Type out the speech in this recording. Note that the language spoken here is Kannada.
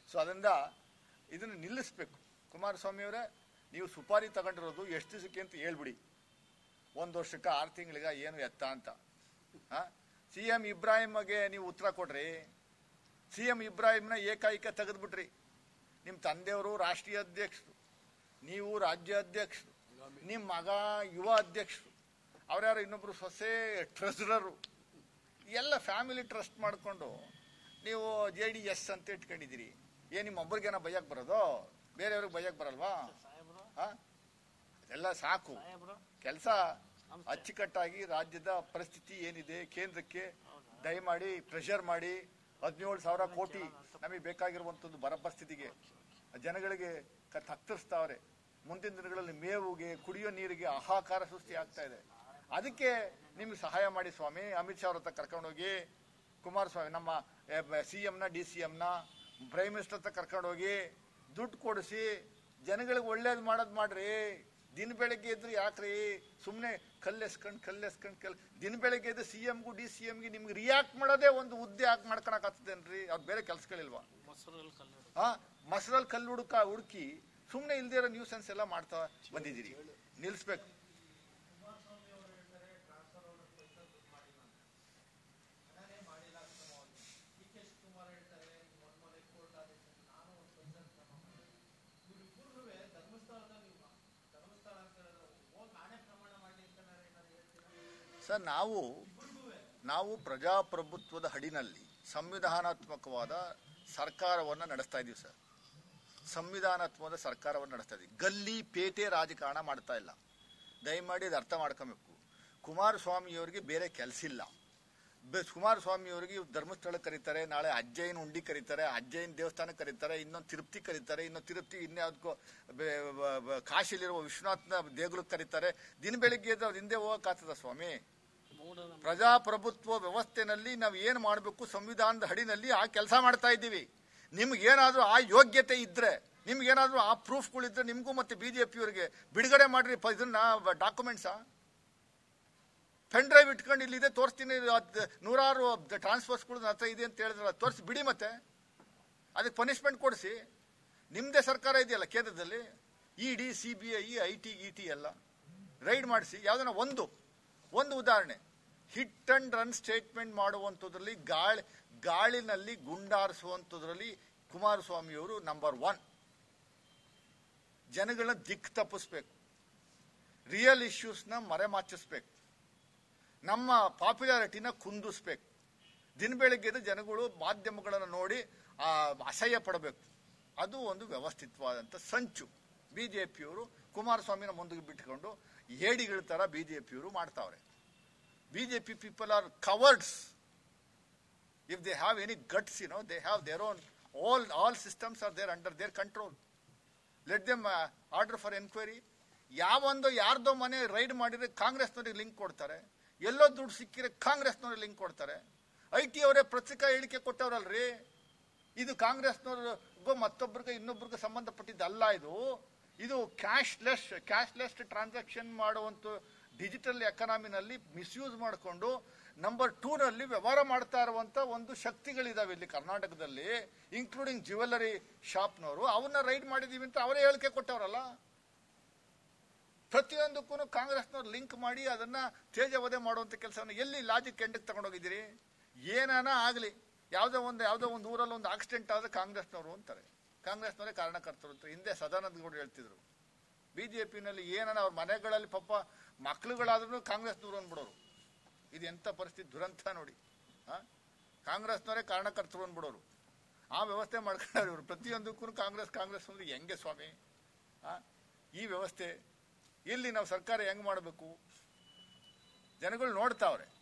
ಸೊ ಅದರಿಂದ ಇದನ್ನು ನಿಲ್ಲಿಸ್ಬೇಕು ಕುಮಾರಸ್ವಾಮಿ ಅವರೇ ನೀವು ಸುಪಾರಿ ತಗೊಂಡಿರೋದು ಎಷ್ಟು ದಿವಸಕ್ಕೆ ಅಂತ ಹೇಳ್ಬಿಡಿ ಒಂದು ವರ್ಷಕ್ಕೆ ಆರು ತಿಂಗಳಿಗೆ ಏನು ಎತ್ತ ಅಂತ ಸಿ ಎಂ ಇಬ್ರಾಹಿಮ್ಗೆ ನೀವು ಉತ್ತರ ಕೊಡ್ರಿ ಸಿ ಎಂ ಇಬ್ರಾಹಿಂನ ಏಕಾಏಕ ತೆಗೆದ್ಬಿಟ್ರಿ ನಿಮ್ಮ ತಂದೆಯವರು ರಾಷ್ಟ್ರೀಯ ಅಧ್ಯಕ್ಷರು ನೀವು ರಾಜ್ಯ ಅಧ್ಯಕ್ಷರು ನಿಮ್ಮ ಮಗ ಯುವ ಅಧ್ಯಕ್ಷರು ಅವ್ರ್ಯಾರು ಇನ್ನೊಬ್ರು ಸೊಸೆ ಟ್ರೆಸರರು ಎಲ್ಲ ಫ್ಯಾಮಿಲಿ ಟ್ರಸ್ಟ್ ಮಾಡಿಕೊಂಡು ನೀವು ಜೆ ಡಿ ಎಸ್ ಅಂತ ಇಟ್ಕೊಂಡಿದ್ದೀರಿ ಏನ್ ನಿಮ್ಮ ಒಬ್ಬರಿಗೇನ ಬೈಯಕ್ ಬರೋದು ಬೇರೆಯವ್ರಿಗೆ ಬೈಯಕ್ ಬರಲ್ವಾ ಆ? ಅದೆಲ್ಲ ಸಾಕು ಕೆಲಸ ಅಚ್ಚುಕಟ್ಟಾಗಿ ರಾಜ್ಯದ ಪರಿಸ್ಥಿತಿ ಏನಿದೆ ಕೇಂದ್ರಕ್ಕೆ ದಯಮಾಡಿ ಪ್ರೆಷರ್ ಮಾಡಿ ಹದಿನೇಳು ಸಾವಿರ ಕೋಟಿ ನಮಗೆ ಬೇಕಾಗಿರುವಂತದ್ದು ಬರ ಪರಿಸ್ಥಿತಿಗೆ ಜನಗಳಿಗೆ ಕ- ತತ್ತರಿಸ್ತಾವ್ರೆ ಮುಂದಿನ ದಿನಗಳಲ್ಲಿ ಮೇವುಗೆ ಕುಡಿಯೋ ನೀರಿಗೆ ಆಹಾಕಾರ ಸೃಷ್ಟಿ ಆಗ್ತಾ ಇದೆ ಅದಕ್ಕೆ ನಿಮ್ಗೆ ಸಹಾಯ ಮಾಡಿ ಸ್ವಾಮಿ ಅಮಿತ್ ಶಾ ಅವ್ರ ಹತ್ರ ಕರ್ಕೊಂಡೋಗಿ ಕುಮಾರಸ್ವಾಮಿ ನಮ್ಮ ಸಿ ಎಂನ ಡಿ ಸಿ ಎಂನ ಪ್ರೈಮ್ ಮಿನಿಸ್ಟರ್ ಹತ್ರ ಕರ್ಕೊಂಡೋಗಿ ದುಡ್ಡು ಕೊಡಿಸಿ ಜನಗಳಿಗೆ ಒಳ್ಳೇದು ಮಾಡೋದು ಮಾಡ್ರಿ ದಿನ ಬೆಳಗ್ಗೆ ಇದ್ರೆ ಯಾಕ್ರಿ ಸುಮ್ಮನೆ ಕಲ್ಲೆಸ್ಕೊಂಡ್ ಕಲ್ಲೆಸ್ಕೊಂಡ್ ಕಲ್ ದಿನ ಬೆಳಗ್ಗೆ ಇದ್ದು ಸಿ ಎಂಗೂ ಡಿ ಸಿ ಎಂಗೆ ನಿಮ್ಗೆ ರಿಯಾಕ್ಟ್ ಮಾಡೋದೇ ಒಂದು ಹುದ್ದೆ ಹಾಕಿ ಮಾಡ್ಕೊಳಕ್ ಆಗ್ತದೇನ್ರಿ ಅವ್ರು ಬೇರೆ ಕೆಲ್ಸಗಳಿಲ್ವಾ ಆ ಮಸರಲ್ಲಿ ಕಲ್ಲು ಹುಡುಕ ಹುಡುಕಿ ಸುಮ್ಮನೆ ಇಲ್ದೇ ಇರೋ ನ್ಯೂಸೆನ್ಸ್ ಎಲ್ಲ ಮಾಡ್ತಾ ಬಂದಿದ್ದೀರಿ ನಿಲ್ಲಿಸ್ಬೇಕು ಸರ್ ನಾವು ನಾವು ಪ್ರಜಾಪ್ರಭುತ್ವದ ಹಡಿನಲ್ಲಿ ಸಂವಿಧಾನಾತ್ಮಕವಾದ ಸರ್ಕಾರವನ್ನು ನಡೆಸ್ತಾ ಇದ್ದೀವಿ ಸರ್ ಸಂವಿಧಾನಾತ್ಮಕವಾದ ಸರ್ಕಾರವನ್ನು ನಡೆಸ್ತಾ ಇದ್ದೀವಿ ಗಲ್ಲಿ ಪೇಟೆ ರಾಜಕಾರಣ ಮಾಡ್ತಾ ಇಲ್ಲ ದಯಮಾಡಿ ಇದು ಅರ್ಥ ಮಾಡ್ಕೊಬೇಕು ಕುಮಾರಸ್ವಾಮಿಯವರಿಗೆ ಬೇರೆ ಕೆಲಸ ಇಲ್ಲ ಬೆ- ಕುಮಾರಸ್ವಾಮಿಯವರಿಗೆ ಧರ್ಮಸ್ಥಳಕ್ಕೆ ಕರೀತಾರೆ ನಾಳೆ ಅಜ್ಜಯ್ಯನ ಉಂಡಿ ಕರೀತಾರೆ ಅಜ್ಜಯ್ಯನ ದೇವಸ್ಥಾನಕ್ಕೆ ಕರೀತಾರೆ ಇನ್ನೊಂದು ತಿರುಪ್ತಿ ಕರೀತಾರೆ ಇನ್ನೊಂದು ತಿರುಪ್ತಿ ಇನ್ಯಾವುದಕ್ಕೋ ಕಾಶಿಲಿರುವ ವಿಶ್ವನಾಥನ ದೇಗುಲಕ್ಕೆ ಕರೀತಾರೆ ದಿನ ಬೆಳಿಗ್ಗೆ ಎದ್ದು ಅವ್ರ ಹಿಂದೆ ಹೋಗಕ್ಕಾಗ್ತದ ಸ್ವಾಮಿ ಪ್ರಜಾಪ್ರಭುತ್ವ ವ್ಯವಸ್ಥೆನಲ್ಲಿ ನಾವು ಏನು ಮಾಡಬೇಕು ಸಂವಿಧಾನದ ಹಡಿನಲ್ಲಿ ಆ ಕೆಲಸ ಮಾಡ್ತಾ ಇದ್ದೀವಿ ನಿಮ್ಗೇನಾದ್ರೂ ಆ ಯೋಗ್ಯತೆ ಇದ್ರೆ ನಿಮ್ಗೇನಾದ್ರೂ ಆ ಪ್ರೂಫ್ಗಳಿದ್ರೆ ನಿಮಗೂ ಮತ್ತೆ ಬಿಜೆಪಿಯವರಿಗೆ ಬಿಡುಗಡೆ ಮಾಡ್ರಿ ಪ- ಇದನ್ನ ಡಾಕ್ಯುಮೆಂಟ್ಸಾ ಪೆನ್ ಡ್ರೈವ್ ಇಟ್ಕೊಂಡು ಇಲ್ಲಿದೆ ತೋರಿಸ್ತೀನಿ ಅದ್ ನೂರಾರು ಟ್ರಾನ್ಸ್ಫರ್ಸ್ಗಳು ನನ್ನ ಹತ್ರ ಇದೆ ಅಂತ ಹೇಳಿದ್ರಲ್ಲ ತೋರಿಸಿ ಬಿಡಿ ಮತ್ತೆ ಅದಕ್ಕೆ ಪನಿಷ್ಮೆಂಟ್ ಕೊಡಿಸಿ ನಿಮ್ಮದೇ ಸರ್ಕಾರ ಇದೆಯಲ್ಲ ಕೇಂದ್ರದಲ್ಲಿ E D C B I I T E T ಎಲ್ಲ ರೈಡ್ ಮಾಡಿಸಿ ಯಾವ್ದನ್ನ ಒಂದು ಒಂದು ಉದಾಹರಣೆ ಹಿಟ್ ಅಂಡ್ ರನ್ ಸ್ಟೇಟ್ಮೆಂಟ್ ಮಾಡುವಂಥದ್ರಲ್ಲಿ ಗಾಳಿ ಗಾಳಿನಲ್ಲಿ ಗುಂಡಾರಿಸುವಂಥದ್ರಲ್ಲಿ ಕುಮಾರಸ್ವಾಮಿಯವರು ನಂಬರ್ ಒನ್ ಜನಗಳನ್ನ ದಿಕ್ಕು ತಪ್ಪಿಸ್ಬೇಕು ರಿಯಲ್ ಇಶ್ಯೂಸ್ನ ಮರೆಮಾಚಿಸ್ಬೇಕು ನಮ್ಮ ಪಾಪ್ಯುಲಾರಿಟಿನ ಕುಂದಿಸ್ಬೇಕು ದಿನ ಬೆಳಗ್ಗೆದ ಜನಗಳು ಮಾಧ್ಯಮಗಳನ್ನು ನೋಡಿ ಆ, ಅಸಹ್ಯ ಪಡಬೇಕು ಅದು ಒಂದು ವ್ಯವಸ್ಥಿತವಾದಂಥ ಸಂಚು ಬಿಜೆಪಿಯವರು ಕುಮಾರಸ್ವಾಮಿನ ಮುಂದಕ್ಕೆ ಬಿಟ್ಕೊಂಡು ಹೇಡಿಗಳ ತರ ಬಿಜೆಪಿಯವರು ಮಾಡ್ತಾವ್ರೆ BJP people are cowards if they have any guts you know they have their own all all systems are their under their control let them order for enquiry ಯಾವೊಂದು ಯಾರ್ದೋ ಮನೆ ರೈಡ್ ಮಾಡಿದ್ರೆ ಕಾಂಗ್ರೆಸ್ನವ್ರಿಗೆ ಲಿಂಕ್ ಕೊಡ್ತಾರೆ ಎಲ್ಲೋ ದುಡ್ಡು ಸಿಕ್ಕಿದ್ರೆ ಕಾಂಗ್ರೆಸ್ನವ್ರಿಗೆ ಲಿಂಕ್ ಕೊಡ್ತಾರೆ ಐ ಟಿ ಅವರೇ ಪತ್ರಿಕಾ ಹೇಳಿಕೆ ಕೊಟ್ಟವ್ರಲ್ರಿ ಇದು ಕಾಂಗ್ರೆಸ್ನವ್ರಿಗೂ ಮತ್ತೊಬ್ಬರಿಗೆ ಇನ್ನೊಬ್ರಿಗೆ ಸಂಬಂಧಪಟ್ಟಿದ್ದಲ್ಲ ಇದು ಇದು ಕ್ಯಾಶ್ಲೆಸ್ ಕ್ಯಾಶ್ಲೆಸ್ ಟ್ರಾನ್ಸಾಕ್ಷನ್ ಮಾಡುವಂತ ಡಿಜಿಟಲ್ ಎಕನಾಮಿನಲ್ಲಿ ಮಿಸ್ಯೂಸ್ ಮಾಡಿಕೊಂಡು ನಂಬರ್ ಟೂನಲ್ಲಿ ವ್ಯವಹಾರ ಮಾಡ್ತಾ ಇರುವಂತ ಒಂದು ಶಕ್ತಿಗಳಿದಾವೆ ಇಲ್ಲಿ ಕರ್ನಾಟಕದಲ್ಲಿ ಇನ್ಕ್ಲೂಡಿಂಗ್ ಜ್ಯುವೆಲ್ಲರಿ ಶಾಪ್ನವರು ಅವನ್ನ ರೈಡ್ ಮಾಡಿದೀವಿ ಅಂತ ಅವರೇ ಹೇಳಿಕೆ ಕೊಟ್ಟವರಲ್ಲ ಪ್ರತಿಯೊಂದಕ್ಕೂ ಕಾಂಗ್ರೆಸ್ನವ್ರು ಲಿಂಕ್ ಮಾಡಿ ಅದನ್ನ ತೇಜವಧೆ ಮಾಡುವಂತ ಕೆಲಸವನ್ನು ಎಲ್ಲಿ ಲಾಜಿಕ್ ಎಂಡಕ್ಕೆ ತಗೊಂಡೋಗಿದ್ದೀರಿ ಏನಾನ ಆಗಲಿ ಯಾವುದೋ ಒಂದು ಯಾವುದೋ ಒಂದು ಊರಲ್ಲಿ ಒಂದು ಆಕ್ಸಿಡೆಂಟ್ ಆದ್ರೆ ಕಾಂಗ್ರೆಸ್ನವರು ಅಂತಾರೆ ಕಾಂಗ್ರೆಸ್ನವರೇ ಕಾರಣಕರ್ತರು ಅಂತ ಹಿಂದೆ ಸದಾನಂದ ಗೌಡರು ಹೇಳ್ತಿದ್ರು ಬಿಜೆಪಿನಲ್ಲಿ ಏನಾನ ಅವ್ರ ಮನೆಗಳಲ್ಲಿ ಪಾಪ ಮಕ್ಳುಗಳಾದ್ರೂ ಕಾಂಗ್ರೆಸ್ನವ್ರು ಅಂದ್ಬಿಡೋರು ಇದು ಎಂಥ ಪರಿಸ್ಥಿತಿ ದುರಂತ ನೋಡಿ ಆ? ಕಾಂಗ್ರೆಸ್ನವರೇ ಕಾರಣಕರ್ತರು ಅಂದ್ಬಿಡೋರು ಆ ವ್ಯವಸ್ಥೆ ಮಾಡ್ಕೊಂಡವ್ರು ಇವರು ಪ್ರತಿಯೊಂದಕ್ಕೂ ಕಾಂಗ್ರೆಸ್ ಕಾಂಗ್ರೆಸ್ ಅಂದ್ರೆ ಹೆಂಗೆ ಸ್ವಾಮಿ ಆ? ಈ ವ್ಯವಸ್ಥೆ ಇಲ್ಲಿ ನಾವು ಸರ್ಕಾರ ಹೆಂಗ್ ಮಾಡಬೇಕು ಜನಗಳು ನೋಡ್ತಾವ್ರೆ